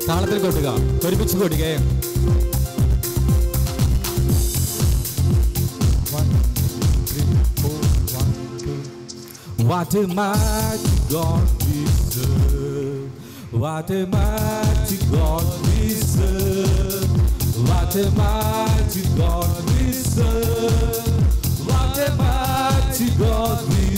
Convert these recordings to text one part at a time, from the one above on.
താളത്തിൽ കൊട്ടുക ഒരുമിച്ച് കൊട്ടുകേ What a mighty God we serve. What a mighty God we serve. What a mighty God we serve. What a mighty God we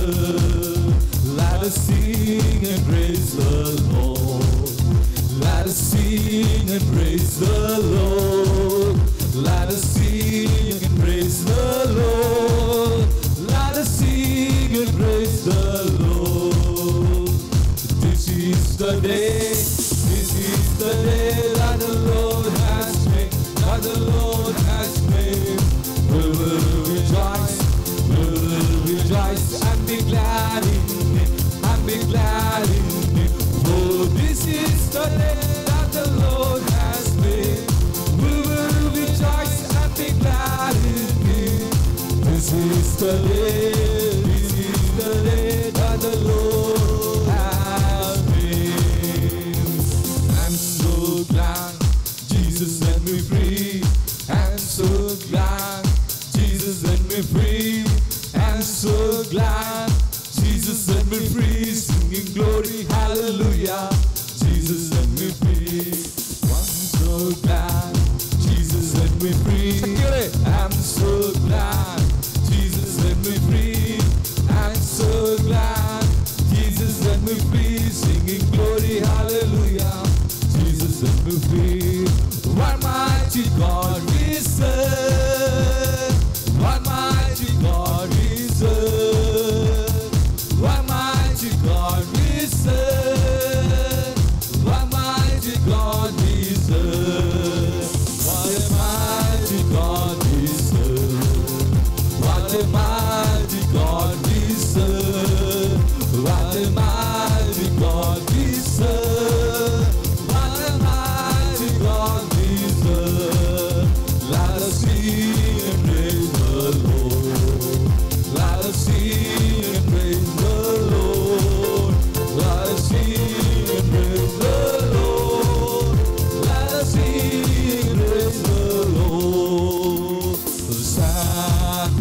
serve. Let us sing and praise the Lord. Let us sing and praise the Lord. Let us sing and praise the Lord. Let us sing and praise the Lord. This is the day, this is the day that the Lord has made, that the Lord has made. We will rejoice, we will rejoice and be glad in it, and be glad in it. For this is the day that the Lord has made. We will rejoice and be glad in it. This is the day, this is the day that the Lord has made. I'm so glad Jesus set me free. I'm so glad Jesus set me free. I'm so glad Jesus set me free. Singing glory, hallelujah. Jesus set me free. I'm so glad Jesus set me free. I'm so glad Jesus set me free. I'm so glad Jesus set me free. Singing glory, hallelujah. Jesus set me free. What mighty God we serve. What mighty God we serve. What mighty God we serve. What mighty God we serve. What a mighty God we serve. What a mighty God we serve. What a mighty God we serve. What a mighty God we serve. Let us sing and praise the Lord. Let us sing and praise the Lord. Let us sing and praise the Lord. Let us sing and praise the Lord. Hosanna,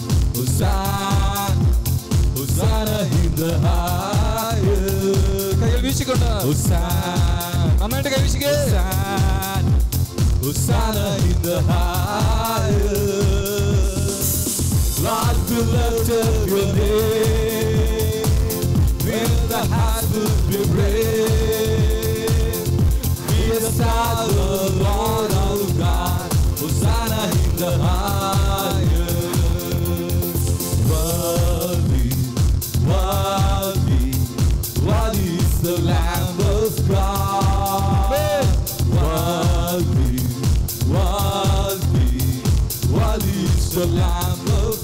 Hosanna, Hosanna in the highest. കൈകൾ വീശിക്കൊണ്ട് Hosanna, നന്നായിട്ട് കൈ വീശിക്കേ Hosanna, Hosanna in the highest. Lord, we lift up your name. When the heart will be brave. Be a star, the Lord of God. Hosanna in the highest. Worthy, worthy, worthy is the Lamb of God. Worthy, worthy, worthy is the Lamb of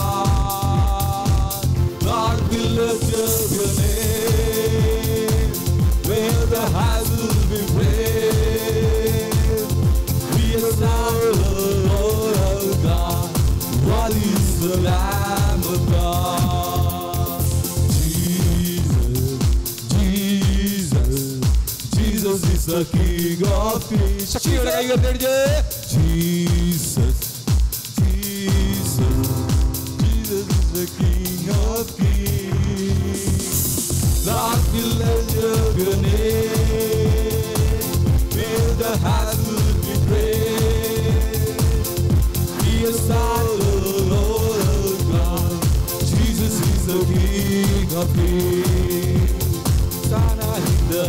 God. Lord, we lift up your name. Where the heart will be brave. We exalt the Lord of God. What is the Lamb of God? Jesus, Jesus, Jesus is the King of Kings. ശക്തിയോടെ കൈകൾ തേടിച്ച് Jesus, Jesus, Jesus is the King of Kings. Lord, we lift up your name. May the heart will be praised. He is our Lord of God. Jesus is the King of Kings. Sana in the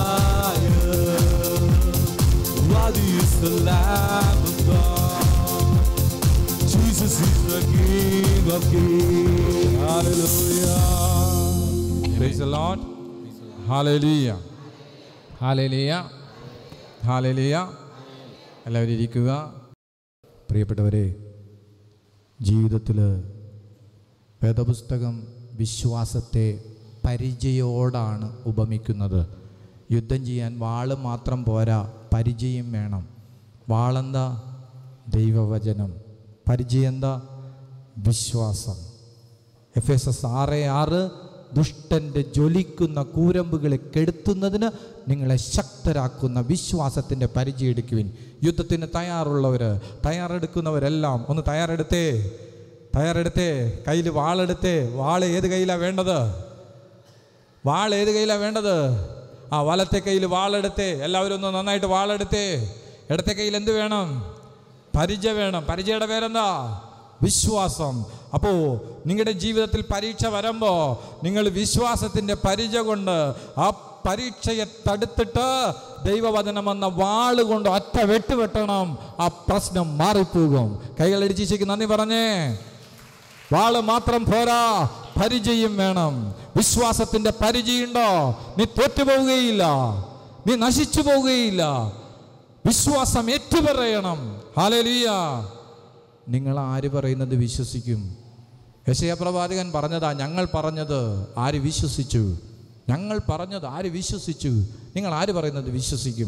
highest. Worthy is the Lamb of God. Jesus is the King of Kings. Hallelujah. Praise the Lord. Hallelujah. Hallelujah. Hallelujah. എല്ലാവരും ഇരിക്കുക പ്രിയപ്പെട്ടവരെ ജീവിതത്തിൽ വേദപുസ്തകം വിശ്വാസത്തെ പരിചയോടാണ് ഉപമിക്കുന്നത് യുദ്ധം ചെയ്യാൻ വാള് മാത്രം പോരാ പരിചയം വേണം വാളെന്താ ദൈവവചനം പരിചയം എന്താ വിശ്വാസം എഫ് എസ് എസ് ആറ് ആറ് ദുഷ്ടൻ്റെ ജ്വലിക്കുന്ന കൂരമ്പുകളെ കെടുത്തുന്നതിന് നിങ്ങളെ ശക്തരാക്കുന്ന വിശ്വാസത്തിൻ്റെ പരിചയെടുക്കുവിൻ യുദ്ധത്തിന് തയ്യാറുള്ളവർ തയ്യാറെടുക്കുന്നവരെല്ലാം ഒന്ന് തയ്യാറെടുത്തേ തയ്യാറെടുത്തേ കയ്യിൽ വാളെടുത്തേ വാൾ ഏത് കയ്യിലാണ് വേണ്ടത് വാൾ ഏത് കയ്യിലാണ് വേണ്ടത് ആ വലത്തെ കയ്യിൽ വാളെടുത്തേ എല്ലാവരും ഒന്ന് നന്നായിട്ട് വാളെടുത്തേ ഇടത്തെ കയ്യിൽ എന്ത് വേണം പരിച വേണം പരിചയുടെ പേരെന്താ വിശ്വാസം അപ്പോൾ നിങ്ങളുടെ ജീവിതത്തിൽ പരീക്ഷ വരുമ്പോൾ നിങ്ങൾ വിശ്വാസത്തിൻ്റെ പരിച കൊണ്ട് ആ പരീക്ഷയെ തടുത്തിട്ട് ദൈവവചനം എന്ന വാള് കൊണ്ട് ഒറ്റ വെട്ട് വെട്ടണം ആ പ്രശ്നം മാറിപ്പോകും കൈകളടിച്ചേക്ക് നന്ദി പറഞ്ഞേ വാള് മാത്രം പോരാ പരിചയം വേണം വിശ്വാസത്തിന്റെ പരിചയമുണ്ടോ നീ തോറ്റുപോവുകയില്ല നീ നശിച്ചു പോവുകയില്ല വിശ്വാസം ഏറ്റുപറയണം ഹാലലിയ നിങ്ങൾ ആര് പറയുന്നത് വിശ്വസിക്കും യശയ പ്രവാചകൻ പറഞ്ഞതാ ഞങ്ങൾ പറഞ്ഞത് ആര് വിശ്വസിച്ചു ഞങ്ങൾ പറഞ്ഞത് ആര് വിശ്വസിച്ചു നിങ്ങൾ ആര് പറയുന്നത് വിശ്വസിക്കും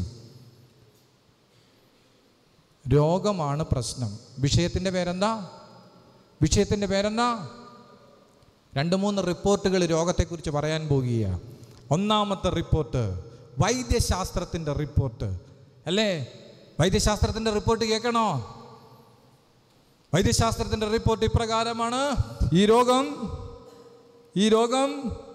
രോഗമാണ് പ്രശ്നം വിഷയത്തിൻ്റെ പേരെന്താ വിഷയത്തിൻ്റെ പേരെന്താ രണ്ട് മൂന്ന് റിപ്പോർട്ടുകൾ രോഗത്തെക്കുറിച്ച് പറയാൻ പോകുകയാണ് ഒന്നാമത്തെ റിപ്പോർട്ട് വൈദ്യശാസ്ത്രത്തിൻ്റെ റിപ്പോർട്ട് അല്ലേ വൈദ്യശാസ്ത്രത്തിൻ്റെ റിപ്പോർട്ട് കേൾക്കണോ വൈദ്യശാസ്ത്രത്തിൻ്റെ റിപ്പോർട്ട് ഇപ്രകാരമാണ് ഈ രോഗം ഈ രോഗം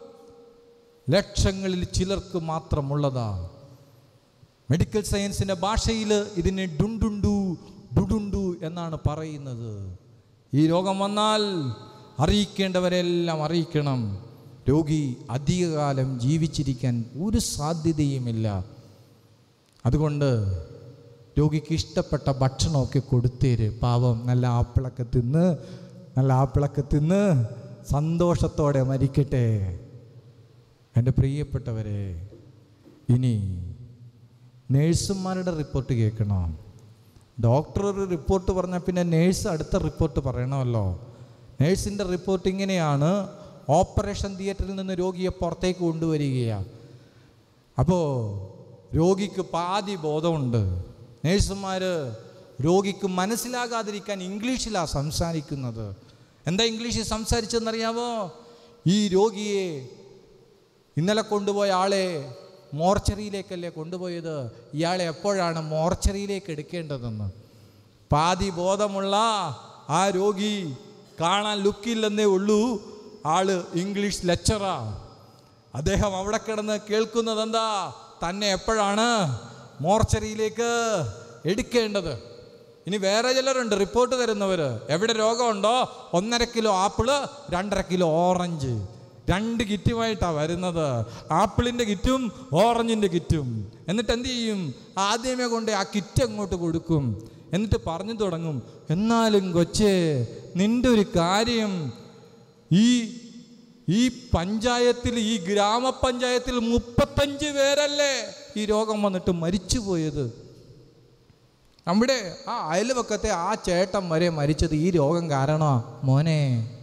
ലക്ഷങ്ങളിൽ ചിലർക്ക് മാത്രമുള്ളതാ മെഡിക്കൽ സയൻസിൻ്റെ ഭാഷയിൽ ഇതിനെ ഡുണ്ടുണ്ടു ഡുഡുണ്ടു എന്നാണ് പറയുന്നത് ഈ രോഗം വന്നാൽ അറിയിക്കേണ്ടവരെല്ലാം അറിയിക്കണം രോഗി അധികകാലം ജീവിച്ചിരിക്കാൻ ഒരു സാധ്യതയുമില്ല അതുകൊണ്ട് രോഗിക്ക് ഇഷ്ടപ്പെട്ട ഭക്ഷണമൊക്കെ കൊടുത്തേര് പാവം നല്ല ആപ്പിളൊക്കെ തിന്ന് നല്ല ആപ്പിളൊക്കെ തിന്ന് സന്തോഷത്തോടെ മരിക്കട്ടെ എൻ്റെ പ്രിയപ്പെട്ടവരെ ഇനി നേഴ്സുമാരുടെ റിപ്പോർട്ട് കേൾക്കണം ഡോക്ടർ ഒരു റിപ്പോർട്ട് പറഞ്ഞാൽ പിന്നെ നേഴ്സ് അടുത്ത റിപ്പോർട്ട് പറയണമല്ലോ നേഴ്സിൻ്റെ റിപ്പോർട്ട് ഇങ്ങനെയാണ് ഓപ്പറേഷൻ തിയേറ്ററിൽ നിന്ന് രോഗിയെ പുറത്തേക്ക് കൊണ്ടുവരികയാണ് അപ്പോൾ രോഗിക്ക് പാതി ബോധമുണ്ട് നേഴ്സുമാർ രോഗിക്ക് മനസ്സിലാകാതിരിക്കാൻ ഇംഗ്ലീഷിലാണ് സംസാരിക്കുന്നത് എന്താ ഇംഗ്ലീഷിൽ സംസാരിച്ചെന്നറിയാമോ ഈ രോഗിയെ ഇന്നലെ കൊണ്ടുപോയ ആളെ മോർച്ചറിയിലേക്കല്ലേ കൊണ്ടുപോയത് ഇയാളെ എപ്പോഴാണ് മോർച്ചറിയിലേക്ക് എടുക്കേണ്ടതെന്ന് പാതി ബോധമുള്ള ആ രോഗി കാണാൻ ലുക്കില്ലെന്നേ ഉള്ളൂ ആള് ഇംഗ്ലീഷ് ലെക്ചറാ അദ്ദേഹം അവിടെ കിടന്ന് കേൾക്കുന്നത് എന്താ തന്നെ എപ്പോഴാണ് മോർച്ചറിയിലേക്ക് എടുക്കേണ്ടത് ഇനി വേറെ ചിലരുണ്ട് റിപ്പോർട്ട് തരുന്നവർ എവിടെ രോഗമുണ്ടോ ഒന്നര കിലോ ആപ്പിള് രണ്ടര കിലോ ഓറഞ്ച് രണ്ട് കിറ്റുമായിട്ടാണ് വരുന്നത് ആപ്പിളിൻ്റെ കിറ്റും ഓറഞ്ചിൻ്റെ കിറ്റും എന്നിട്ട് എന്ത് ചെയ്യും ആദ്യമേ കൊണ്ട് ആ കിറ്റ് അങ്ങോട്ട് കൊടുക്കും എന്നിട്ട് പറഞ്ഞു തുടങ്ങും എന്നാലും കൊച്ചേ നിന്റെ ഒരു കാര്യം ഈ ഈ പഞ്ചായത്തിൽ ഈ ഗ്രാമപഞ്ചായത്തിൽ മുപ്പത്തഞ്ച് പേരല്ലേ ഈ രോഗം വന്നിട്ട് മരിച്ചു പോയത് നമ്മുടെ ആ അയൽവക്കത്തെ ആ ചേട്ടൻ വരെ മരിച്ചത് ഈ രോഗം കാരണമാ മോനെ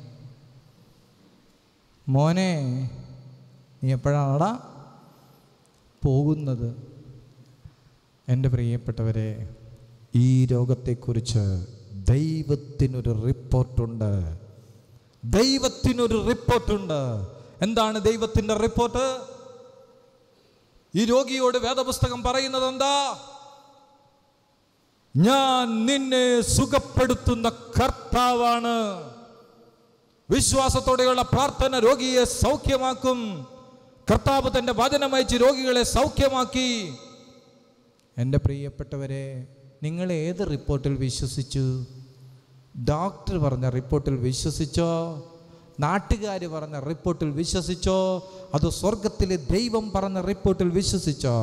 മോനെ നീ എപ്പോഴാണടാ പോകുന്നത് എൻ്റെ പ്രിയപ്പെട്ടവരെ ഈ രോഗത്തെക്കുറിച്ച് ദൈവത്തിനൊരു റിപ്പോർട്ടുണ്ട് ദൈവത്തിനൊരു റിപ്പോർട്ടുണ്ട് എന്താണ് ദൈവത്തിൻ്റെ റിപ്പോർട്ട് ഈ രോഗിയോട് വേദപുസ്തകം പറയുന്നത് എന്താ ഞാൻ നിന്നെ സുഖപ്പെടുത്തുന്ന കർത്താവാണ് വിശ്വാസത്തോടെയുള്ള പ്രാർത്ഥന രോഗിയെ സൗഖ്യമാക്കും കർത്താവ് തൻ്റെ വചനം അയച്ച് രോഗികളെ സൗഖ്യമാക്കി എൻ്റെ പ്രിയപ്പെട്ടവരെ നിങ്ങൾ ഏത് റിപ്പോർട്ടിൽ വിശ്വസിച്ചു ഡോക്ടർ പറഞ്ഞ റിപ്പോർട്ടിൽ വിശ്വസിച്ചോ നാട്ടുകാർ പറഞ്ഞ റിപ്പോർട്ടിൽ വിശ്വസിച്ചോ അതോ സ്വർഗത്തിലെ ദൈവം പറഞ്ഞ റിപ്പോർട്ടിൽ വിശ്വസിച്ചോ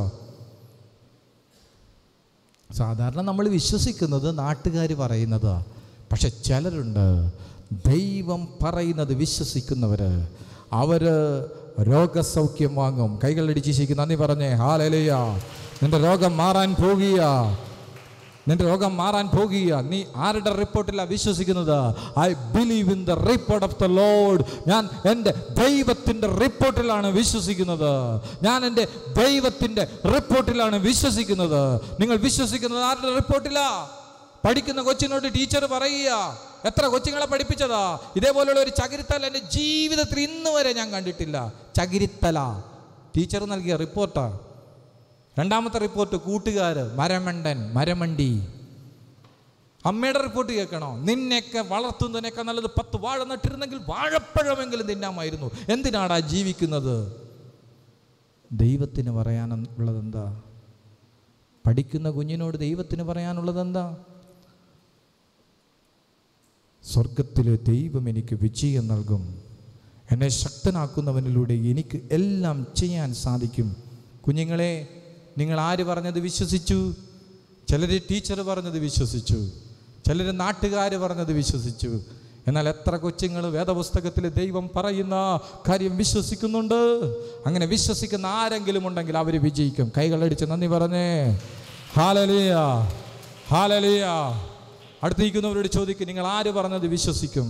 സാധാരണ നമ്മൾ വിശ്വസിക്കുന്നത് നാട്ടുകാർ പറയുന്നത് പക്ഷെ ചിലരുണ്ട് ദൈവം പറയുന്നത് വിശ്വസിക്കുന്നവർ അവർ രോഗസൗഖ്യം വാങ്ങും കൈകളടിച്ച് ശരിക്കും നന്ദി പറഞ്ഞേ ഹാലലയ്യ നിന്റെ രോഗം മാറാൻ പോകുക നിന്റെ രോഗം മാറാൻ പോകുക നീ ആരുടെ റിപ്പോർട്ടിലാണ് വിശ്വസിക്കുന്നത് I believe in the report of the Lord ഞാൻ എൻ്റെ ദൈവത്തിൻ്റെ റിപ്പോർട്ടിലാണ് വിശ്വസിക്കുന്നത് ഞാൻ എൻ്റെ ദൈവത്തിൻ്റെ റിപ്പോർട്ടിലാണ് വിശ്വസിക്കുന്നത് നിങ്ങൾ വിശ്വസിക്കുന്നത് ആരുടെ റിപ്പോർട്ടിലാ പഠിക്കുന്ന കൊച്ചിനോട് ടീച്ചർ പറയുക എത്ര കൊച്ചുങ്ങളെ പഠിപ്പിച്ചതാ ഇതേപോലെയുള്ള ഒരു ചകിരിത്തല എൻ്റെ ജീവിതത്തിൽ ഇന്ന് വരെ ഞാൻ കണ്ടിട്ടില്ല ചകിരിത്തല ടീച്ചർ നൽകിയ റിപ്പോർട്ടാ രണ്ടാമത്തെ റിപ്പോർട്ട് കൂട്ടുകാർ മരമണ്ടൻ മരമണ്ടി അമ്മയുടെ റിപ്പോർട്ട് കേൾക്കണോ നിന്നെയൊക്കെ വളർത്തുന്നതിനേക്കാൾ നല്ലത് പത്ത് വാഴ നട്ടിരുന്നെങ്കിൽ വാഴപ്പഴമെങ്കിലും തിന്നാമായിരുന്നു എന്തിനാടാ ജീവിക്കുന്നത് ദൈവത്തിന് പറയാനുള്ളത് എന്താ പഠിക്കുന്ന കുഞ്ഞിനോട് ദൈവത്തിന് പറയാനുള്ളത് എന്താ സ്വർഗത്തിലെ ദൈവം എനിക്ക് വിജയം നൽകും എന്നെ ശക്തനാക്കുന്നവനിലൂടെ എനിക്ക് എല്ലാം ചെയ്യാൻ സാധിക്കും കുഞ്ഞുങ്ങളെ നിങ്ങൾ ആര് പറഞ്ഞത് വിശ്വസിച്ചു ചിലർ ടീച്ചർ പറഞ്ഞത് വിശ്വസിച്ചു ചിലർ നാട്ടുകാർ പറഞ്ഞത് വിശ്വസിച്ചു എന്നാൽ എത്ര കൊച്ചുങ്ങൾ വേദപുസ്തകത്തിൽ ദൈവം പറയുന്ന കാര്യം വിശ്വസിക്കുന്നുണ്ട് അങ്ങനെ വിശ്വസിക്കുന്ന ആരെങ്കിലും ഉണ്ടെങ്കിൽ അവർ വിജയിക്കും കൈകളടിച്ച് നന്ദി പറഞ്ഞേ ഹാലലിയ ഹാലലിയ അടുത്തിരിക്കുന്നവരോട് ചോദിക്കും നിങ്ങൾ ആര് പറഞ്ഞത് വിശ്വസിക്കും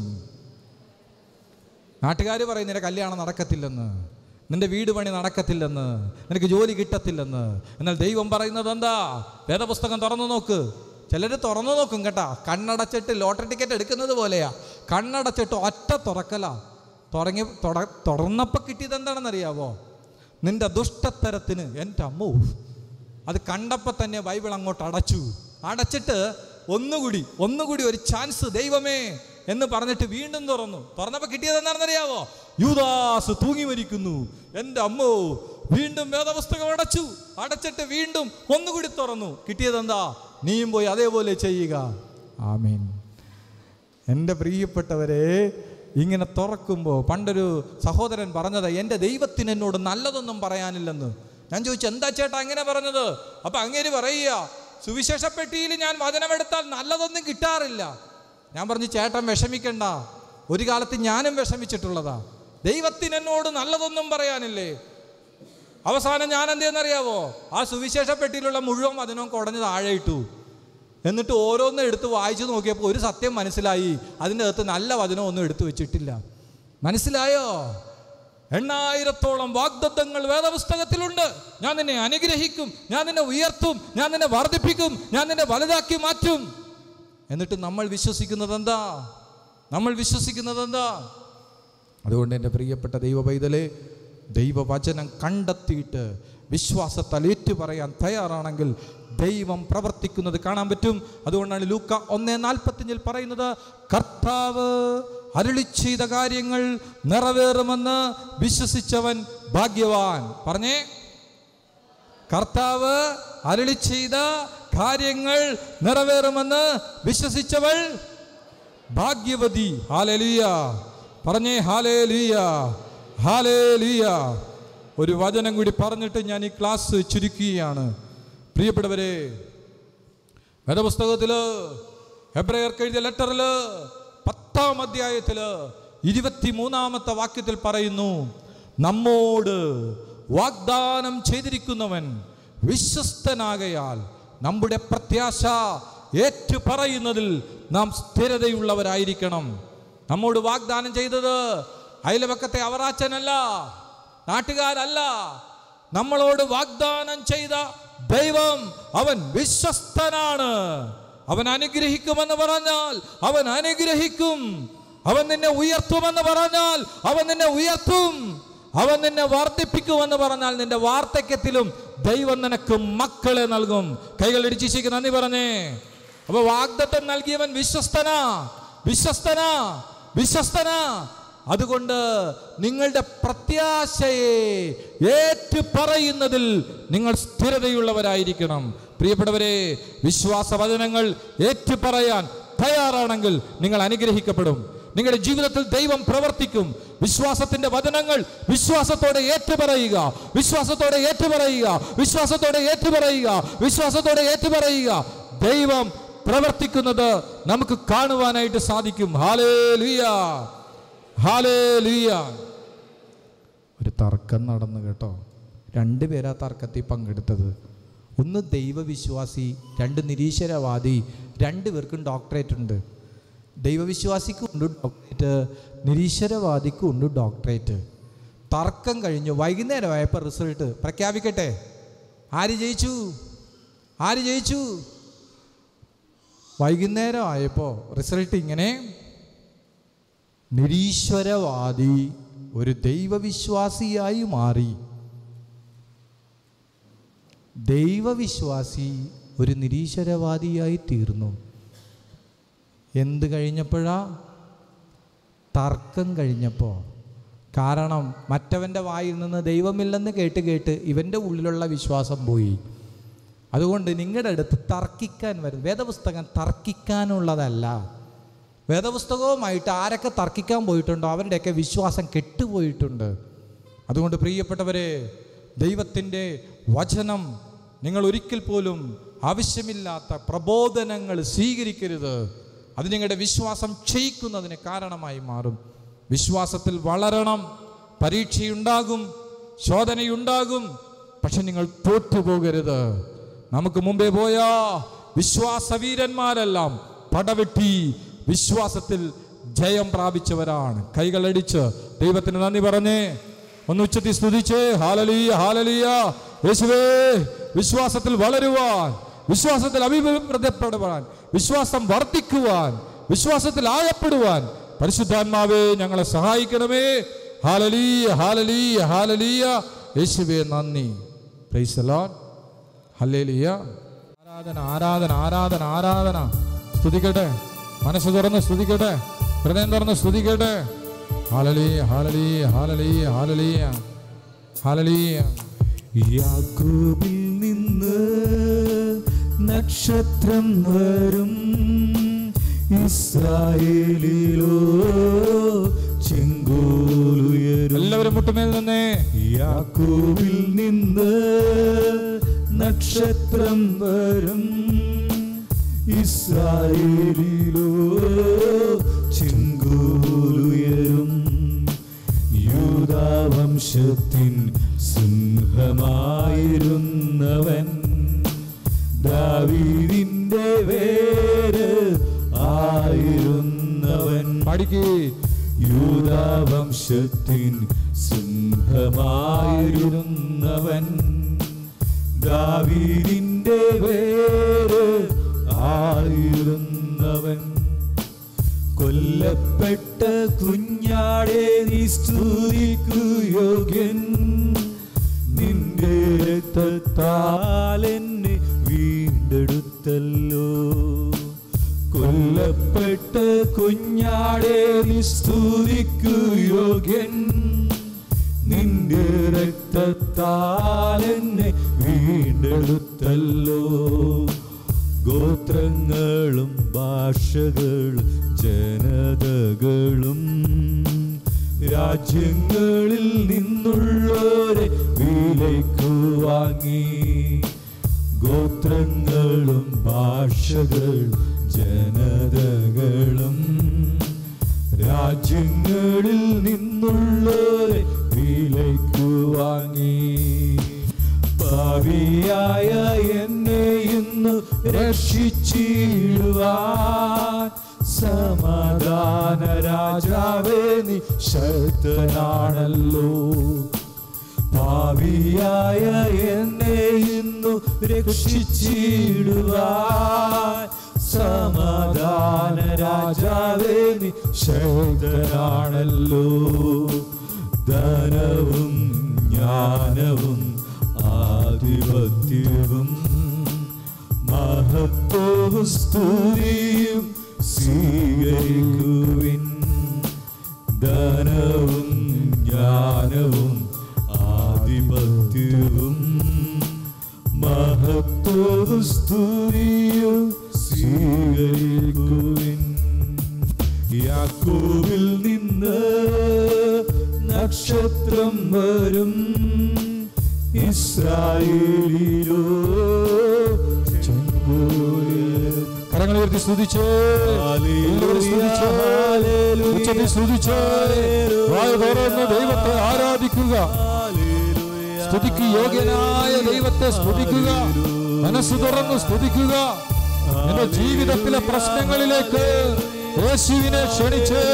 നാട്ടുകാർ പറയും നിന്റെ കല്യാണം നടക്കത്തില്ലെന്ന് നിന്റെ വീട് പണി നടക്കത്തില്ലെന്ന് നിനക്ക് ജോലി കിട്ടത്തില്ലെന്ന് എന്നാൽ ദൈവം പറയുന്നത് എന്താ വേദപുസ്തകം തുറന്നു നോക്ക് ചിലർ തുറന്നു നോക്കും കേട്ടാ കണ്ണടച്ചിട്ട് ലോട്ടറി ടിക്കറ്റ് എടുക്കുന്നത് പോലെയാ കണ്ണടച്ചിട്ട് ഒറ്റ തുറക്കലാ തുടങ്ങി തുട തുറന്നപ്പോൾ കിട്ടിയത് എന്താണെന്നറിയാവോ നിന്റെ ദുഷ്ടത്തരത്തിന് എൻ്റെ അമ്മു അത് കണ്ടപ്പോൾ തന്നെ ബൈബിൾ അങ്ങോട്ട് അടച്ചു അടച്ചിട്ട് ഒന്നുകൂടി ഒന്നുകൂടി ഒരു ചാൻസ് ദൈവമേ എന്ന് പറഞ്ഞിട്ട് വീണ്ടും തുറന്നു തുറന്നപ്പോൾ കിട്ടിയത് എന്താണെന്നറിയാവോ യൂദാസ് തൂങ്ങി മരിക്കുന്നു എൻ്റെ അമ്മോ വീണ്ടും വേദപുസ്തകം അടച്ചു അടച്ചിട്ട് വീണ്ടും ഒന്നുകൂടി തുറന്നു കിട്ടിയത് എന്താ നീയും പോയി അതേപോലെ ചെയ്യുക ആമീൻ എൻ്റെ പ്രിയപ്പെട്ടവരെ ഇങ്ങനെ തുറക്കുമ്പോൾ പണ്ടൊരു സഹോദരൻ പറഞ്ഞത് എൻ്റെ ദൈവത്തിന് എന്നോട് നല്ലതൊന്നും പറയാനില്ലെന്ന് ഞാൻ ചോദിച്ചു എന്താ ചേട്ടാ അങ്ങനെ പറഞ്ഞത് അപ്പൊ അങ്ങേര് പറയുക സുവിശേഷ പെട്ടിയിൽ ഞാൻ വചനമെടുത്താൽ നല്ലതൊന്നും കിട്ടാറില്ല ഞാൻ പറഞ്ഞു ചേട്ടൻ വിഷമിക്കണ്ട ഒരു കാലത്ത് ഞാനും വിഷമിച്ചിട്ടുള്ളതാ ദൈവത്തിന് എന്നോട് നല്ലതൊന്നും പറയാനില്ലേ അവസാനം ഞാൻ എന്തെന്നറിയാവോ ആ സുവിശേഷ പെട്ടിയിലുള്ള മുഴുവൻ വചനവും കുടഞ്ഞ് താഴെ ഇട്ടു എന്നിട്ട് ഓരോന്നും എടുത്ത് വായിച്ചു നോക്കിയപ്പോൾ ഒരു സത്യം മനസ്സിലായി അതിൻ്റെ അകത്ത് നല്ല വചനം ഒന്നും എടുത്തു വെച്ചിട്ടില്ല മനസ്സിലായോ എണ്ണായിരത്തോളം വാഗ്ദത്തങ്ങൾ വേദപുസ്തകത്തിലുണ്ട് ഞാൻ നിന്നെ അനുഗ്രഹിക്കും ഞാൻ നിന്നെ ഉയർത്തും ഞാൻ നിന്നെ വർദ്ധിപ്പിക്കും ഞാൻ നിന്നെ വലുതാക്കി മാറ്റും എന്നിട്ട് നമ്മൾ വിശ്വസിക്കുന്നത് എന്താ നമ്മൾ വിശ്വസിക്കുന്നത് എന്താ അതുകൊണ്ട് എൻ്റെ പ്രിയപ്പെട്ട ദൈവ പൈതലെ ദൈവവചനം കണ്ടെത്തിയിട്ട് വിശ്വാസത്താൽ ഏറ്റു പറയാൻ തയ്യാറാണെങ്കിൽ ദൈവം പ്രവർത്തിക്കുന്നത് കാണാൻ പറ്റും അതുകൊണ്ടാണ് ലൂക്ക ഒന്നേ നാൽപ്പത്തിയഞ്ചിൽ പറയുന്നത് കർത്താവ് അരുളി ചെയ്ത കാര്യങ്ങൾ നിറവേറുമെന്ന് വിശ്വസിച്ചവൻ ഭാഗ്യവാൻ പറഞ്ഞേ കർത്താവ് അരുളി ചെയ്ത കാര്യങ്ങൾ നിറവേറുമെന്ന് വിശ്വസിച്ചവൾ ഭാഗ്യവതി ഹാലലിയ പറഞ്ഞേ ഹാലേലിയ ഹാലേലിയ ഒരു വചനം കൂടി പറഞ്ഞിട്ട് ഞാൻ ഈ ക്ലാസ് ചുരുക്കുകയാണ് പ്രിയപ്പെട്ടവരെ വേദപുസ്തകത്തില് ഹെബ്രയർക്ക് എഴുതിയ ലെറ്ററില് പത്താം അധ്യായത്തില് ഇരുപത്തിമൂന്നാമത്തെ വാക്യത്തിൽ പറയുന്നു നമ്മോട് വാഗ്ദാനം ചെയ്തിരിക്കുന്നവൻ വിശ്വസ്തനാകയാൽ നമ്മുടെ പ്രത്യാശ ഏറ്റു പറയുന്നതിൽ നാം സ്ഥിരതയുള്ളവരായിരിക്കണം നമ്മോട് വാഗ്ദാനം ചെയ്തത് അയൽവക്കത്തെ അവറാച്ചനല്ല നാട്ടുകാരല്ല നമ്മളോട് വാഗ്ദാനം ചെയ്ത ദൈവം അവൻ വിശ്വസ്തനാണ് അവൻ അനുഗ്രഹിക്കുമെന്ന് പറഞ്ഞാൽ അവൻ അനുഗ്രഹിക്കും അവൻ നിന്നെ ഉയർത്തുമെന്ന് പറഞ്ഞാൽ അവൻ നിന്നെ ഉയർത്തും അവൻ നിന്നെ വർദ്ധിപ്പിക്കുമെന്ന് പറഞ്ഞാൽ നിന്റെ വാർദ്ധക്യത്തിലും ദൈവം നിനക്ക് മക്കളെ നൽകും കൈകൾ ഇടിച്ചിശിക്ക് നന്ദി പറഞ്ഞേ അപ്പൊ വാഗ്ദത്തം നൽകിയവൻ വിശ്വസ്തനാ വിശ്വസ്തനാ വിശ്വസ്തനാ അതുകൊണ്ട് നിങ്ങളുടെ പ്രത്യാശയെ ഏറ്റു പറയുന്നതിൽ നിങ്ങൾ സ്ഥിരതയുള്ളവരായിരിക്കണം പ്രിയപ്പെട്ടവരെ വിശ്വാസ വചനങ്ങൾ ഏറ്റു പറയാൻ തയ്യാറാണെങ്കിൽ നിങ്ങൾ അനുഗ്രഹിക്കപ്പെടും നിങ്ങളുടെ ജീവിതത്തിൽ ദൈവം പ്രവർത്തിക്കും വിശ്വാസത്തിന്റെ വചനങ്ങൾ വിശ്വാസത്തോടെ ഏറ്റുപറയുക വിശ്വാസത്തോടെ ഏറ്റുപറയുക വിശ്വാസത്തോടെ ഏറ്റുപറയുക വിശ്വാസത്തോടെ ഏറ്റുപറയുക ദൈവം പ്രവർത്തിക്കുന്നത് നമുക്ക് കാണുവാനായിട്ട് സാധിക്കും ഹാലേ ഹാലേലൂയ ഒരു തർക്കം നടന്നു കേട്ടോ രണ്ട് പേരാ തർക്കത്തിൽ പങ്കെടുത്തത് ഒന്ന് ദൈവവിശ്വാസി രണ്ട് നിരീശ്വരവാദി രണ്ട് പേർക്കും ഡോക്ടറേറ്റ് ഉണ്ട് ദൈവവിശ്വാസിക്കും ഉണ്ട് ഡോക്ടറേറ്റ് നിരീശ്വരവാദിക്കും ഉണ്ട് ഡോക്ടറേറ്റ് തർക്കം കഴിഞ്ഞു വൈകുന്നേരമായപ്പോൾ റിസൾട്ട് പ്രഖ്യാപിക്കട്ടെ ആര് ജയിച്ചു ആര് ജയിച്ചു വൈകുന്നേരം ആയപ്പോൾ റിസൾട്ട് ഇങ്ങനെ നിരീശ്വരവാദി ഒരു ദൈവവിശ്വാസിയായി മാറി ദൈവവിശ്വാസി ഒരു നിരീശ്വരവാദിയായി തീർന്നു എന്ത് കഴിഞ്ഞപ്പോഴാ തർക്കം കഴിഞ്ഞപ്പോൾ കാരണം മറ്റവൻ്റെ വായിൽ നിന്ന് ദൈവമില്ലെന്ന് കേട്ട് കേട്ട് ഇവൻ്റെ ഉള്ളിലുള്ള വിശ്വാസം പോയി അതുകൊണ്ട് നിങ്ങളുടെ അടുത്ത് തർക്കിക്കാൻ വരും വേദപുസ്തകം തർക്കിക്കാനുള്ളതല്ല വേദപുസ്തകവുമായിട്ട് ആരൊക്കെ തർക്കിക്കാൻ പോയിട്ടുണ്ടോ അവരുടെയൊക്കെ വിശ്വാസം കെട്ടുപോയിട്ടുണ്ട് അതുകൊണ്ട് പ്രിയപ്പെട്ടവരെ ദൈവത്തിൻ്റെ വചനം നിങ്ങൾ ഒരിക്കൽ പോലും ആവശ്യമില്ലാത്ത പ്രബോധനങ്ങൾ സ്വീകരിക്കരുത് അത് നിങ്ങളുടെ വിശ്വാസം ക്ഷയിക്കുന്നതിന് കാരണമായി മാറും വിശ്വാസത്തിൽ വളരണം പരീക്ഷയുണ്ടാകും ശോധനയുണ്ടാകും പക്ഷെ നിങ്ങൾ തോറ്റുപോകരുത് നമുക്ക് മുമ്പേ പോയ വിശ്വാസവീരന്മാരെല്ലാം പടവെട്ടി വിശ്വാസത്തിൽ ജയം പ്രാപിച്ചവരാണ് കൈകളടിച്ച് ദൈവത്തിന് നന്ദി പറഞ്ഞേ ഒന്ന് ഉച്ചത്തിൽ സ്തുതിച്ചേ ഹാലലീയ ഹാലലീയ യേശുവേ വിശ്വാസത്തിൽ വളരുവാൻ വിശ്വാസത്തിൽ അഭിവൃദ്ധപ്പെടുവാൻ വിശ്വാസം വർദ്ധിക്കുവാൻ വിശ്വാസത്തിൽ ആയപ്പെടുവാൻ പരിശുദ്ധാത്മാവേ ഞങ്ങളെ സഹായിക്കണമേ ഹാലലീയ ഹാലലീയ ഹാലലീയ യേശുവേ നന്ദി പ്രൈസ് ലോഡ് ഹല്ലേലൂയ ആരാധന ആരാധന ആരാധന ആരാധന സ്തുതിക്കട്ടെ മനസ്സ് തുറന്ന് സ്തുതിക്കട്ടെ ഹൃദയം തുറന്ന് സ്തുതിക്കട്ടെ ഹാലലീയ ഹാലലീയ ഹാലലീയ ഹാലലീയ ഹാലലീയ യാക്കോബിൽ നിന്ന് നക്ഷത്രം വരും ഇസ്രായേലിലോ ചെങ്കോലുയരും എല്ലാവരും മുട്ടുമേൽ നിന്നേ യാക്കോബിൽ നിന്ന് നക്ഷത്രം വരും ഇസ്രായേലിലോ ചെങ്കോലുയരും യൂദാവംശത്തിൻ സിംഹമായിരുന്നവൻ ദാവീദിന്റെ വേര് ആയിരുന്നവൻ പാടിക്ക് യൂദാവംശത്തിൻ സിംഹമായിരുന്നവൻ ദാവീദിന്റെ വേര് ആയിരുന്നവൻ കൊല്ലപ്പെട്ട കുഞ്ഞാടെ നീ സ്തുതിക്കു യോഗ്യൻ നിന്റെ രക്തത്താൽ എന്നെ വീണ്ടെടുത്തല്ലോ കൊല്ലപ്പെട്ട കുഞ്ഞാടെ നീ സ്തുതിക്കു യോഗ്യൻ നിന്റെ രക്തത്താൽ എന്നെ വീണ്ടെടുത്തല്ലോ ഗോത്രങ്ങളും ഭാഷകളും ജനതകളും രാജ്യങ്ങളിൽ നിന്നുള്ളവരെ വിലയ്ക്കു വാങ്ങി ഗോത്രങ്ങളും ഭാഷകളും ജനതകളും രാജ്യങ്ങളിൽ നിന്നുള്ളവരെ വിലയ്ക്കു വാങ്ങി ഭാവിയായ എന്നെ ഇന്ന് രക്ഷിച്ചിടുവാൻ സമാധാന രാജാവേ നീ ശക്തനാണല്ലോ ഭാവിയായ എന്നെ ഇന്നു രക്ഷിച്ചിടുവാൻ സമാധാന രാജാവേ നീ ശക്തനാണല്ലോ ധനവും ജ്ഞാനവും ആധിപത്യവും മഹത്വവും സ്തുതിയും സ്വീകരിക്കുവിൻ ധനവും ജ്ഞാനവും ആധിപത്യവും മഹത്വവും സ്തുതിയും സ്വീകരിക്കുവിൻ യാക്കോവിൽ നിന്ന് നക്ഷത്രം വരും ഇസ്രായേലിലോ ചെങ്കോലുയരും. കരങ്ങൾ ഉയർത്തി സ്തുതിച്ചേ എല്ലാവരും സ്തുതിച്ചേ ഉച്ചത്തിൽ സ്തുതിച്ചേ വായ തുറന്ന് ദൈവത്തെ ആരാധിക്കുക സ്തുതിക്ക് യോഗ്യനായ ദൈവത്തെ സ്തുതിക്കുക മനസ്സ് തുറന്ന് സ്തുതിക്കുക നിന്റെ ജീവിതത്തിലെ പ്രശ്നങ്ങളിലേക്ക് യേശുവിനെ ക്ഷണിച്ചേ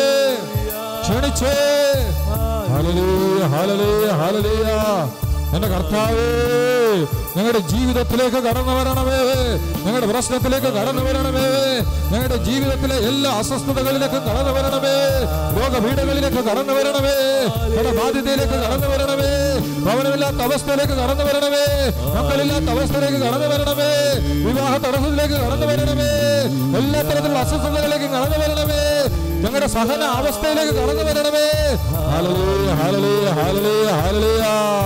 ക്ഷണിച്ചേ ഹല്ലേലൂയ ഹല്ലേലൂയ ഹല്ലേലൂയ എന്റെ കർത്താവേ ഞങ്ങളുടെ ജീവിതത്തിലേക്ക് കടന്നു വരണമേ ഞങ്ങളുടെ പ്രശ്നത്തിലേക്ക് കടന്നു വരണമേ ഞങ്ങളുടെ ജീവിതത്തിലെ എല്ലാ അസ്വസ്ഥതകളിലേക്കും കടന്നു വരണമേ രോഗപീഠകളിലേക്ക് കടന്നു വരണമേ കടബാധ്യതയിലേക്ക് കടന്നു വരണമേ ഭവനമില്ലാത്ത അവസ്ഥയിലേക്ക് കടന്നു വരണമേ മക്കളില്ലാത്ത അവസ്ഥയിലേക്ക് കടന്നു വരണമേ വിവാഹ തടസ്സത്തിലേക്ക് കടന്നു വരണമേ എല്ലാ തരത്തിലുള്ള അസ്വസ്ഥതകളിലേക്ക് കടന്നു വരണമേ ഞങ്ങളുടെ സഹന അവസ്ഥയിലേക്ക് കടന്നു വരണമേ ഹാലലൂയ ഹാലലൂയ ഹാലലൂയ ഹാലലൂയ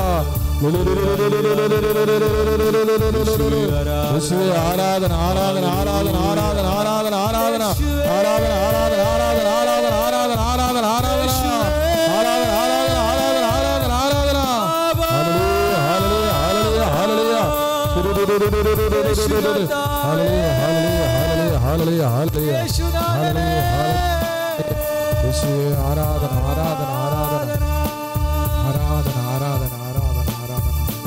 യേശുവേ, ആരാധന ആരാധന ആരാധന ആരാധന ആരാധന ആരാധന ആരാധന ആരാധന ആരാധന ആരാധന ആരാധന ആരാധന ആരാധന ആരാധന ആരാധന ആരാധന ആരാധന ആരാധന ഹല്ലേലൂയ ഹല്ലേലൂയ ഹല്ലേലൂയ ഹല്ലേലൂയ ഹല്ലേലൂയ ഹല്ലേലൂയ ഹല്ലേലൂയ ഹല്ലേലൂയ യേശുവേ ആരാധന ആരാധന ആരാധന ആരാധന ആരാധന ആരാധന ആരാധന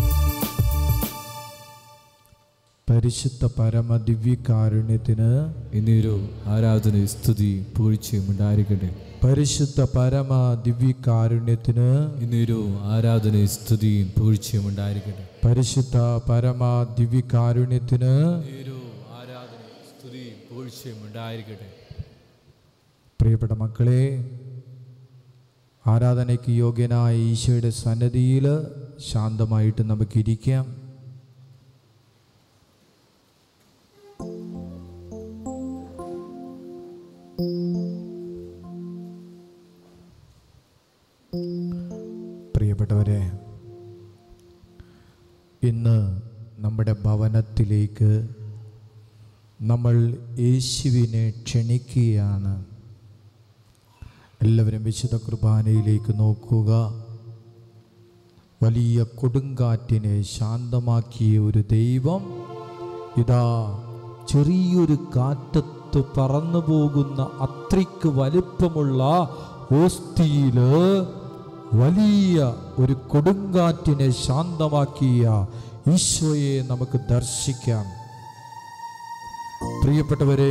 പരിശുദ്ധ പരമ ദിവ്യകാരുണ്യത്തിന് ഇന്നൊരു ആരാധന സ്തുതി പൂഴ്ചയും ഉണ്ടായിരിക്കട്ടെ പരിശുദ്ധ പരമ ദിവ്യകാരുണ്യത്തിന് ഇന്നൊരു ആരാധന സ്തുതിയും പൂഴ്ചയും ഉണ്ടായിരിക്കട്ടെ പരിശുദ്ധ പരമ ദിവ്യകാരുണ്യത്തിന് ഇന്നൊരു ആരാധന സ്തുതിയും പൂഴ്ചയും ഉണ്ടായിരിക്കട്ടെ പ്രിയപ്പെട്ട മക്കളെ ആരാധനയ്ക്ക് യോഗ്യനായ ഈശോയുടെ സന്നദ്ധിയിൽ ശാന്തമായിട്ട് നമുക്കിരിക്കാം പ്രിയപ്പെട്ടവരെ ഇന്ന് നമ്മുടെ ഭവനത്തിലേക്ക് നമ്മൾ യേശുവിനെ ക്ഷണിക്കുകയാണ് എല്ലാവരും വിശുദ്ധ കുർബാനയിലേക്ക് നോക്കുക വലിയ കൊടുങ്കാറ്റിനെ ശാന്തമാക്കിയ ഒരു ദൈവം ഇതാ ചെറിയൊരു കാറ്റത്ത് പറന്നു പോകുന്ന അത്രയ്ക്ക് വലിപ്പമുള്ള ഓസ്തിയില് വലിയ ഒരു കൊടുങ്കാറ്റിനെ ശാന്തമാക്കിയ ഈശോയെ നമുക്ക് ദർശിക്കാം പ്രിയപ്പെട്ടവരെ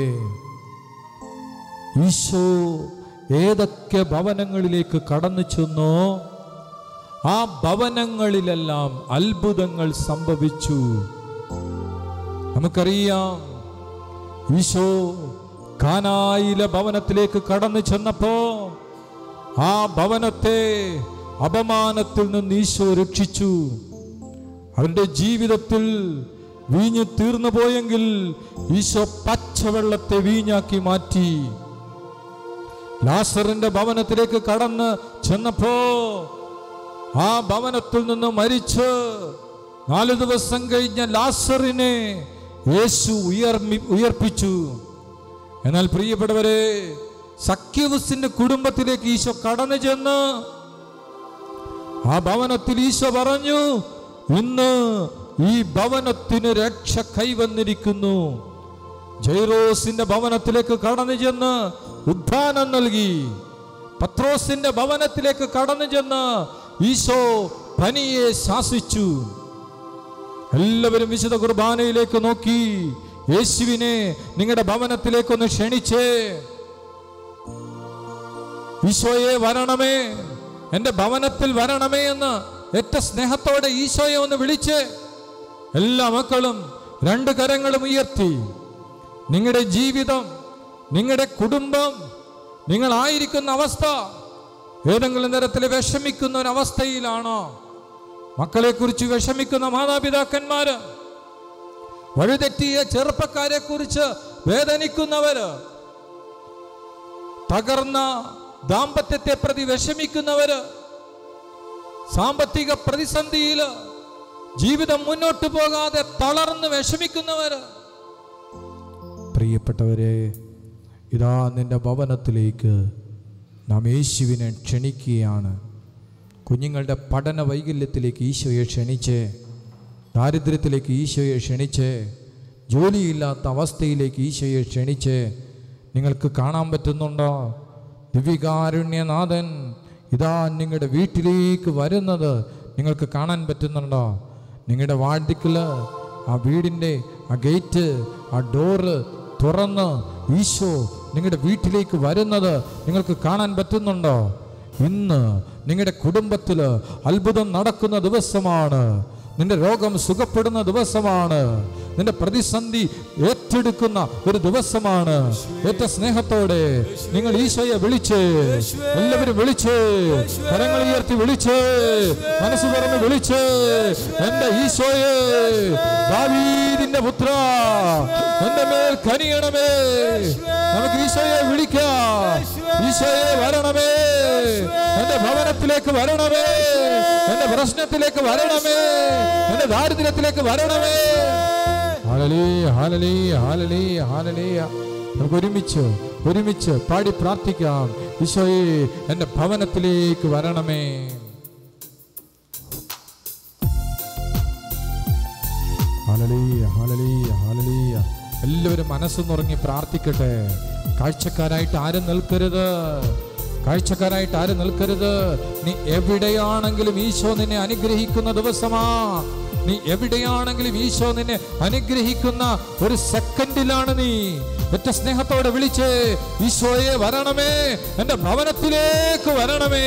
ഈശോ ഏതൊക്കെ ഭവനങ്ങളിലേക്ക് കടന്നു ചെന്നോ ആ ഭവനങ്ങളിലെല്ലാം അത്ഭുതങ്ങൾ സംഭവിച്ചു നമുക്കറിയാം ഈശോ കാനായിലെ ഭവനത്തിലേക്ക് കടന്നു ചെന്നപ്പോ ആ ഭവനത്തെ അപമാനത്തിൽ നിന്ന് ഈശോ രക്ഷിച്ചു അവരുടെ ജീവിതത്തിൽ വീഞ്ഞ് തീർന്നു പോയെങ്കിൽ ഈശോ പച്ചവെള്ളത്തെ വീഞ്ഞാക്കി മാറ്റി ലാസറിന്റെ ഭവനത്തിലേക്ക് കടന്ന് ചെന്നപ്പോ ആ ഭവനത്തിൽ നിന്ന് മരിച്ച് നാല് ദിവസം കഴിഞ്ഞ ലാസറിനെ യേശു ഉയർമി ഉയർപ്പിച്ചു എന്നാൽ പ്രിയപ്പെട്ടവരെ സഖ്യവസിന്റെ കുടുംബത്തിലേക്ക് ഈശോ കടന്നു ചെന്ന് ആ ഭവനത്തിൽ ഈശോ പറഞ്ഞു ഇന്ന് ഈ ഭവനത്തിന് രക്ഷ കൈവന്നിരിക്കുന്നു ജൈറോസിന്റെ ഭവനത്തിലേക്ക് കടന്നു ചെന്ന് ഉദ്ധാനം നൽകി പത്രോസിന്റെ ഭവനത്തിലേക്ക് കടന്നു ചെന്ന് ഈശോ പനിയെ ശാസിച്ചു എല്ലാവരും വിശുദ്ധ കുർബാനയിലേക്ക് നോക്കി യേശുവിനെ നിങ്ങളുടെ ഭവനത്തിലേക്കൊന്ന് ക്ഷണിച്ചേ ഈശോയെ വരണമേ എൻ്റെ ഭവനത്തിൽ വരണമേ എന്ന് ഏറ്റ സ്നേഹത്തോടെ ഈശോയെ ഒന്ന് വിളിച്ച് എല്ലാ മക്കളും രണ്ട് കരങ്ങളും ഉയർത്തി നിങ്ങളുടെ ജീവിതം നിങ്ങളുടെ കുടുംബം നിങ്ങളായിരിക്കുന്ന അവസ്ഥ ഏതെങ്കിലും തരത്തിൽ വിഷമിക്കുന്ന ഒരവസ്ഥയിലാണോ മക്കളെക്കുറിച്ച് വിഷമിക്കുന്ന മാതാപിതാക്കന്മാര് വഴിതെറ്റിയ ചെറുപ്പക്കാരെ കുറിച്ച് വേദനിക്കുന്നവര് തകർന്ന ദാമ്പത്യത്തെ പ്രതി വിഷമിക്കുന്നവര് സാമ്പത്തിക പ്രതിസന്ധിയില് ജീവിതം മുന്നോട്ട് പോകാതെ തളർന്ന് വിഷമിക്കുന്നവര് പ്രിയപ്പെട്ടവരെ ഇതാ നിന്റെ ഭവനത്തിലേക്ക് നാം യേശുവിനെ ക്ഷണിക്കുകയാണ് കുഞ്ഞുങ്ങളുടെ പഠന വൈകല്യത്തിലേക്ക് ഈശോയെ ക്ഷണിച്ച് ദാരിദ്ര്യത്തിലേക്ക് ഈശോയെ ക്ഷണിച്ച് ജോലിയില്ലാത്ത അവസ്ഥയിലേക്ക് ഈശോയെ ക്ഷണിച്ച് നിങ്ങൾക്ക് കാണാൻ പറ്റുന്നുണ്ടോ ദിവ്യകാരുണ്യനാഥൻ ഇതാ നിങ്ങളുടെ വീട്ടിലേക്ക് വരുന്നത് നിങ്ങൾക്ക് കാണാൻ പറ്റുന്നുണ്ടോ നിങ്ങളുടെ വാർഡിക്കൽ ആ വീടിൻ്റെ ആ ഗേറ്റ് ആ ഡോറ് തുറന്ന് ഈശോ നിങ്ങളുടെ വീട്ടിലേക്ക് വരുന്നത് നിങ്ങൾക്ക് കാണാൻ പറ്റുന്നുണ്ടോ ഇന്ന് നിങ്ങളുടെ കുടുംബത്തിൽ അത്ഭുതം നടക്കുന്ന ദിവസമാണ് നിന്റെ രോഗം സുഖപ്പെടുന്ന ദിവസമാണ് നിന്റെ പ്രതിസന്ധി ഏറ്റെടുക്കുന്ന ഒരു ദിവസമാണ് ഏറ്റ സ്നേഹത്തോടെ നിങ്ങൾ ഈശോയെ വിളിച്ച് എല്ലാവരും വിളിച്ച് കരങ്ങൾ ഉയർത്തി വിളിച്ച് മനസ്സ് തുറന്ന് വിളിച്ച് എന്റെ ഈശോയെ ദാവീദിന്റെ പുത്ര എന്റെ മേൽ കനിയണമേ നമുക്ക് ഈശോയെ വിളിക്കാം ഈശോയെ വരണമേ എന്റെ ഭവനത്തിലേക്ക് വരണമേ എന്റെ പ്രശ്നത്തിലേക്ക് വരണമേ എന്റെ ദാരിദ്ര്യത്തിലേക്ക് വരണമേ ഹാലലീയ ഹാലലീയ ഹാലലീയ ഹാലലീയ നമുക്ക് ഒരുമിച്ച് ഒരുമിച്ച് പാടി പ്രാർത്ഥിക്കാം ഈശോയെ എന്റെ ഭവനത്തിലേക്ക് വരണമേ ഹാലലീയ ഹാലലീയ ഹാലലീയ എല്ലാവരും മനസ്സൊന്നുറങ്ങി പ്രാർത്ഥിക്കട്ടെ കാഴ്ചക്കാരായിട്ട് ആരും നിൽക്കരുത് കാഴ്ചക്കാരായിട്ട് ആരും നിൽക്കരുത് നീ എവിടെയാണെങ്കിലും ഈശോ നിന്നെ അനുഗ്രഹിക്കുന്ന ദിവസമാ നീ എവിടെയാണെങ്കിലും ഈശോ നിന്നെ അനുഗ്രഹിക്കുന്ന ഒരു സെക്കൻഡിലാണ് നീ ഒറ്റ സ്നേഹത്തോടെ വിളിച്ച് ഈശോയെ വരണമേ എന്റെ ഭവനത്തിലേക്ക് വരണമേ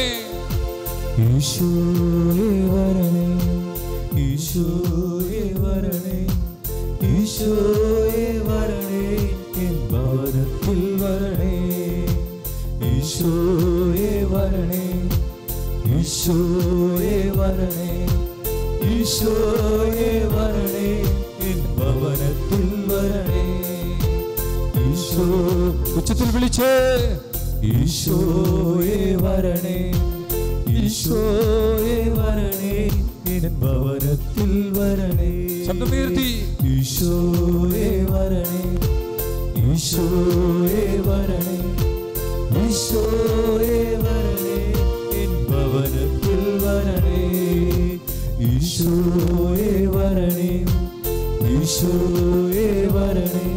ഈശോയെ വരണേ ഈശോയെ വരണേ ഈശോയെ വരണേ എൻ ഭവനത്തിൽ വരണേ ഈശോയെ വരണേ ഈശോയെ വരണേ ഈശോയെ വരണേ എൻ ഭവനത്തിൽ വരണേ ഈശോ ഉച്ചത്തിൽ വിളിച്ച് ഈശോയെ വരണേ ഈശോയെ വരണേ എൻ ഭവനത്തിൽ വരണേ ശബ്ദമുയർത്തി ഈശോയെ വരണേ ഈശോയെ വരണേ ഈശോയെ വരണേ എൻ ഭവനത്തിൽ വരണേ ഈശോയെ വരണേ ഈശോയെ വരണേ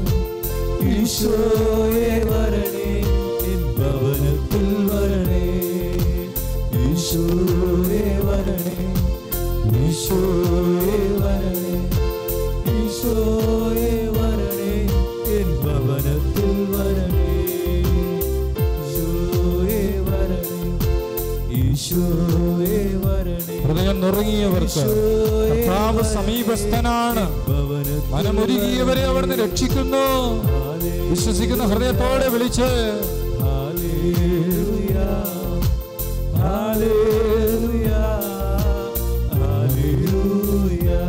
ഈശോയെ വരണേ എൻ ഭവനത്തിൽ വരണേ ഈശോയെ വരണേ ഈശോയെ വരണേ ഈശോയെ വരണേ എൻ ഭവനത്തിൽ വരണേ ഈശോയെ വരണേ ഈശോയെ വരണേ ഹൃദയം നുറുങ്ങിയവർക്ക് കർത്താവ് സമീപസ്ഥനാണ് ഭവനത്തിൽ മനമൊരുകിയവരെ അവിടുന്ന് രക്ഷിക്കുന്നു വിശ്വസിക്കുന്ന ഹൃദയത്തോടെ വിളിച്ച് Hallelujah. Hallelujah. Hallelujah.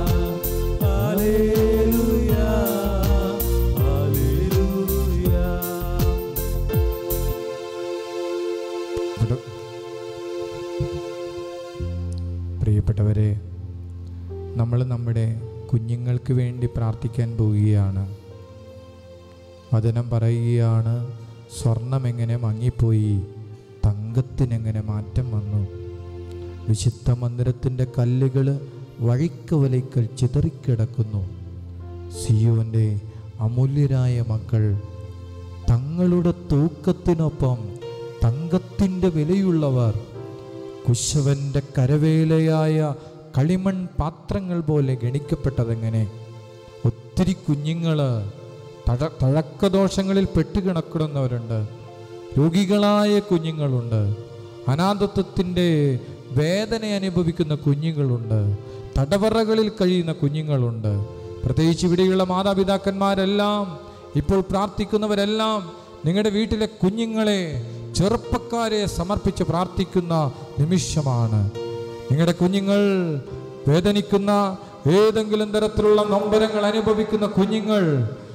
Hallelujah. Hallelujah. പ്രിയപ്പെട്ടവരെ നമ്മൾ നമ്മുടെ കുഞ്ഞുങ്ങൾക്ക് വേണ്ടി പ്രാർത്ഥിക്കാൻ പോവുകയാണ് വചനം പറയുകയാണ് സ്വർണം എങ്ങനെ മങ്ങിപ്പോയി തങ്കത്തിനെങ്ങനെ മാറ്റം വന്നു വിശുദ്ധ മന്ദിരത്തിൻ്റെ കല്ലുകൾ വഴിക്കവലയ്ക്കൽ ചിതറിക്കിടക്കുന്നു സിയോൻ്റെ അമൂല്യരായ മക്കൾ തങ്ങളുടെ തൂക്കത്തിനൊപ്പം തങ്കത്തിൻ്റെ വിലയുള്ളവർ കുശവന്റെ കരവേലയായ കളിമൺ പാത്രങ്ങൾ പോലെ ഗണിക്കപ്പെട്ടതെങ്ങനെ ഒത്തിരി കുഞ്ഞുങ്ങൾ തഴ തഴക്കദോഷങ്ങളിൽ പെട്ടുകിടക്കുന്നവരുണ്ട് രോഗികളായ കുഞ്ഞുങ്ങളുണ്ട് അനാഥത്വത്തിൻ്റെ വേദന അനുഭവിക്കുന്ന കുഞ്ഞുങ്ങളുണ്ട് തടവറകളിൽ കഴിയുന്ന കുഞ്ഞുങ്ങളുണ്ട് പ്രത്യേകിച്ച് ഇവിടെയുള്ള മാതാപിതാക്കന്മാരെല്ലാം ഇപ്പോൾ പ്രാർത്ഥിക്കുന്നവരെല്ലാം നിങ്ങളുടെ വീട്ടിലെ കുഞ്ഞുങ്ങളെ ചെറുപ്പക്കാരെ സമർപ്പിച്ച് പ്രാർത്ഥിക്കുന്ന നിമിഷമാണ് നിങ്ങളുടെ കുഞ്ഞുങ്ങൾ വേദനിക്കുന്ന ഏതെങ്കിലും തരത്തിലുള്ള നൊമ്പരങ്ങൾ അനുഭവിക്കുന്ന കുഞ്ഞുങ്ങൾ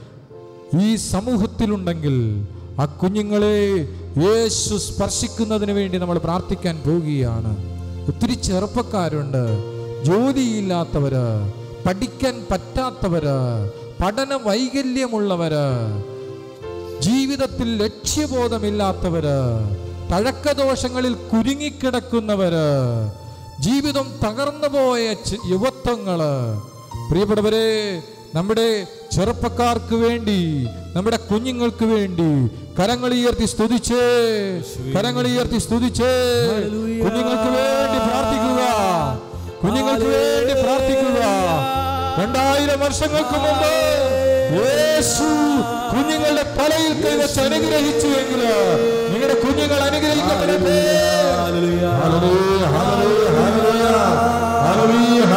ഈ സമൂഹത്തിലുണ്ടെങ്കിൽ ആ കുഞ്ഞുങ്ങളെ യേശു സ്പർശിക്കുന്നതിന് വേണ്ടി നമ്മൾ പ്രാർത്ഥിക്കാൻ പോവുകയാണ് ഒത്തിരി ചെറുപ്പക്കാരുണ്ട് ജോലിയില്ലാത്തവര് പഠിക്കാൻ പറ്റാത്തവര് പഠന വൈകല്യമുള്ളവര് ജീവിതത്തിൽ ലക്ഷ്യബോധമില്ലാത്തവര് തഴക്കദോഷങ്ങളിൽ കുരുങ്ങിക്കിടക്കുന്നവര് ജീവിതം തകർന്നു പോയ ചെ- യുവത്വങ്ങള് പ്രിയപ്പെട്ടവരെ നമ്മുടെ ചെറുപ്പക്കാർക്ക് വേണ്ടി നമ്മുടെ കുഞ്ഞുങ്ങൾക്ക് വേണ്ടി കരങ്ങളുയർത്തി സ്തുതിച്ച് കരങ്ങളുയർത്തി സ്തുതിച്ച് കുഞ്ഞുങ്ങൾക്ക് വേണ്ടി പ്രാർത്ഥിക്കുക കുഞ്ഞുങ്ങൾക്ക് വേണ്ടി പ്രാർത്ഥിക്കുക രണ്ടായിരം വർഷങ്ങൾക്ക് മുമ്പ് യേശു കുഞ്ഞുങ്ങളുടെ തലയിൽ കൈവച്ച് അനുഗ്രഹിച്ചു എങ്കിൽ നിങ്ങളുടെ കുഞ്ഞുങ്ങൾ അനുഗ്രഹിക്കപ്പെടട്ടെ ഹല്ലേലൂയ, ഹല്ലേലൂയ, ഹല്ലേലൂയ, ഹല്ലേലൂയ,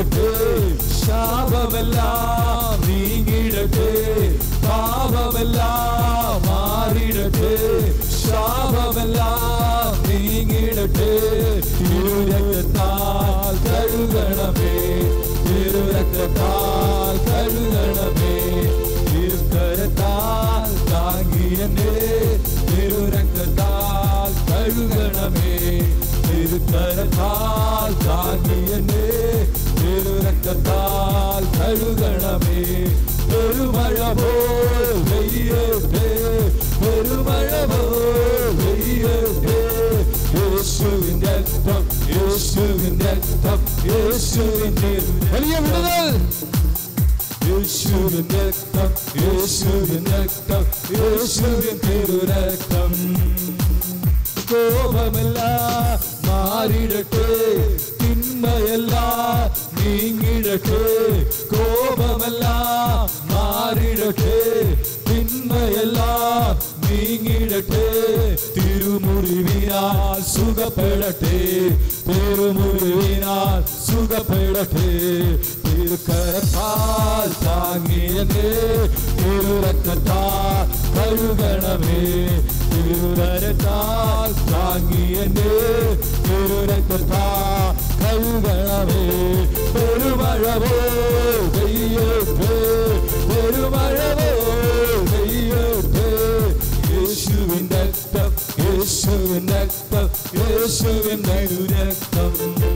മാറിടട്ടെ ശാപമെല്ലാം നീങ്ങിടട്ടെ പാപമെല്ലാം മാറിടട്ടെ ശാപമെല്ലാം നീങ്ങിടട്ടെ തിരുരക്തത്താൽ കഴുകണമേ തിരുരക്തത്താൽ കഴുകണമേ തിരുക്കരത്താൽ താങ്ങിയനെ തിരുരക്തത്താൽ കഴുകണമേ തിരുക്കരത്താൽ താങ്ങിയനെ തിരുരക്തത്താൽ കഴുകണമേ പെരുമഴ പോൽ പെയ്യട്ടെ പെരുമഴ പോൽ പെയ്യട്ടെ യേശുവിൻ രക്തം യേശുവിൻ രക്തം യേശുവിൻ വലിയ വിടുതൽ യേശുവിൻ രക്തം യേശുവിൻ രക്തം യേശുവിൻ തിരുരക്തം കോപമെല്ലാം മാറിടട്ടെ തിന്മയെല്ലാം നീങ്ങിടട്ടെ കോപമെല്ലാം മാറിടട്ടെ തിന്മയെല്ലാം നീങ്ങിടട്ടെ തിരുമുറിവിനാൽ സുഖപ്പെടട്ടെ തിരുമുറിവിനാൽ സുഖപ്പെടട്ടെ തിരുക്കരത്താൽ താങ്ങിയതേ തിരുരക്തത്താൽ കഴുകണമേ തിരുരത്താൽ താങ്ങിയതേ തിരുരക്തത്താൽ കഴുകണമേ പെരുമഴവോ പെയ്യട്ടെ പെരുമഴവോ പെയ്യട്ടെ യേശുവിൻ രക്തം യേശുവിൻ രക്തം യേശുവിൻ രക്തം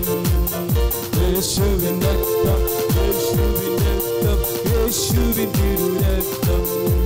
യേശുവിൻ രക്തം യേശുവിൻ രക്തം യേശുവിൻ തിരുരക്തം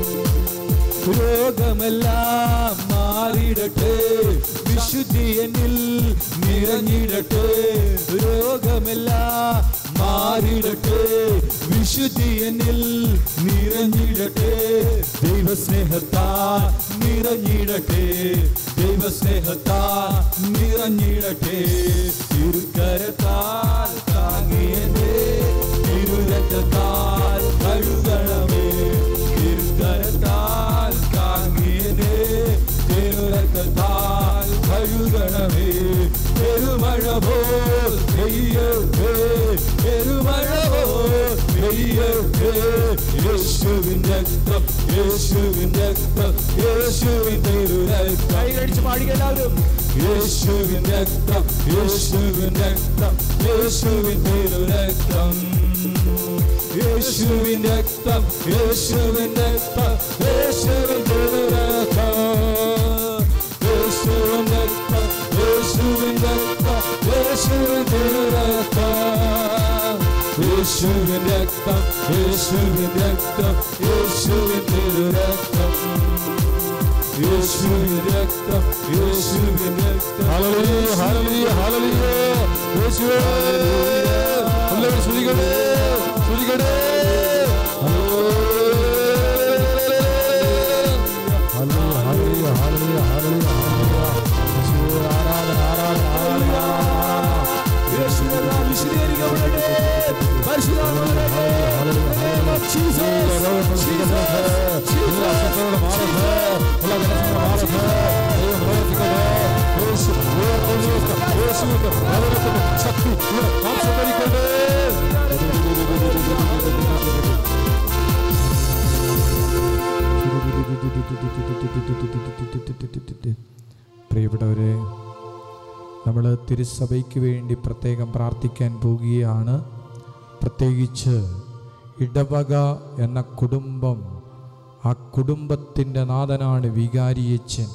രോഗമെല്ലാം മാറിടട്ടെ വിശുദ്ധി എന്നിൽ നിറഞ്ഞിടട്ടെ രോഗമെല്ലാം മാറിടട്ടെ വിശുദ്ധി എന്നിൽ നിറഞ്ഞിടട്ടെ ദൈവസ്നേഹത്താൽ നിറഞ്ഞിടട്ടെ ദൈവസ്നേഹത്താൽ നിറഞ്ഞിടട്ടെ തിരുക്കരത്താൽ താങ്ങിയതേ തിരുരക്തത്താൽ കഴുകണമേ തിരുക്കരത്താൽ താങ്ങിയതേ തിരുരക്തത്താൽ കഴുകണമേ പെരുമഴ പോൽ പെയ്യട്ടെ പെരുമഴ പോൽ പെയ്യട്ടെ യേശുവിൻ രക്തം യേശുവിൻ രക്തം യേശുവിൻ തിരുരക്തം കൈകടിച്ച് പാടിക എല്ലാവരും യേശുവിൻ രക്തം യേശുവിൻ രക്തം യേശുവിൻ തിരുരക്തം യേശുവിൻ രക്തം യേശുവിൻ രക്തം യേശുവിൻ തിരുരക്തം യേശുവിൻ രക്തം യേശുവിൻ രക്തം യേശുവിൻ തിരുരക്തം യേശുവിൻ രക്തം യേശുവിൻ രക്തം യേശുവിൻ തിരുരക്തം യേശുവിൻ രക്തം യേശുവിൻ രക്തം ഹല്ലേലൂയ ഹല്ലേലൂയ ഹല്ലേലൂയ യേശുവേ എല്ലാവരും സ്തുതിക്കട്ടെ സ്തുതിക്കട്ടെ ഹല്ലേലൂയ ഹല്ലേലൂയ ഹല്ലേലൂയ ഹല്ലേലൂയ യേശുവേ ആരാധന ആരാധന ആരാധന യേശുവിന്റെ നാമം വിശദീകരിക്കപ്പെടട്ടെ പരിശുദ്ധാത്മാവേ ശക്തി പ്രിയപ്പെട്ടവരെ നമ്മൾ തിരുസഭയ്ക്ക് വേണ്ടി പ്രത്യേകം പ്രാർത്ഥിക്കാൻ പോകുകയാണ് പ്രത്യേകിച്ച് ഇടവക എന്ന കുടുംബം ആ കുടുംബത്തിൻ്റെ നാഥനാണ് വികാരിയച്ചൻ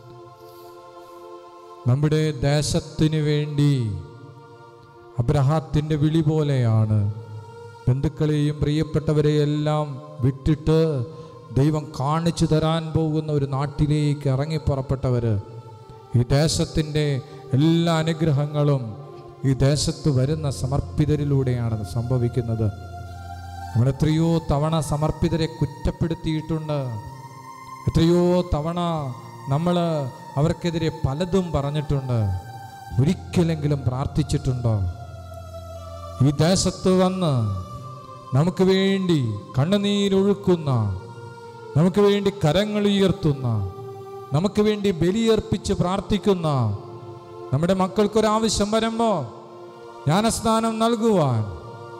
നമ്മുടെ ദേശത്തിന് വേണ്ടി അബ്രഹാത്തിൻ്റെ വിളി പോലെയാണ് ബന്ധുക്കളെയും പ്രിയപ്പെട്ടവരെയെല്ലാം വിട്ടിട്ട് ദൈവം കാണിച്ചു തരാൻ പോകുന്ന ഒരു നാട്ടിലേക്ക് ഇറങ്ങി പുറപ്പെട്ടവർ ഈ ദേശത്തിൻ്റെ എല്ലാ അനുഗ്രഹങ്ങളും ഈ ദേശത്ത് വരുന്ന സമർപ്പിതരിലൂടെയാണ് സംഭവിക്കുന്നത് നമ്മൾ എത്രയോ തവണ സമർപ്പിതരെ കുറ്റപ്പെടുത്തിയിട്ടുണ്ട് എത്രയോ തവണ നമ്മൾ അവർക്കെതിരെ പലതും പറഞ്ഞിട്ടുണ്ട് ഒരിക്കലെങ്കിലും പ്രാർത്ഥിച്ചിട്ടുണ്ടോ ഈ ദേശത്ത് വന്ന് നമുക്ക് വേണ്ടി കണ്ണുനീരൊഴുക്കുന്ന നമുക്ക് വേണ്ടി കരങ്ങൾ ഉയർത്തുന്ന നമുക്ക് വേണ്ടി ബലിയർപ്പിച്ച് പ്രാർത്ഥിക്കുന്ന നമ്മുടെ മക്കൾക്കൊരാവശ്യം വരുമ്പോൾ ജ്ഞാനസ്നാനം നൽകുവാൻ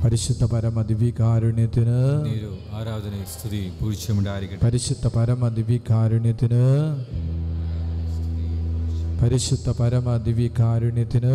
പരിശുദ്ധ പരമ ദിവ്യകാരുണ്യത്തിന് നീരു ആരാധന സ്തുതി പൂഴ്ചയുണ്ടായിരിക്കട്ടെ പരിശുദ്ധ പരമ ദിവ്യകാരുണ്യത്തിന് പരിശുദ്ധ പരമ ദിവ്യകാരുണ്യത്തിന്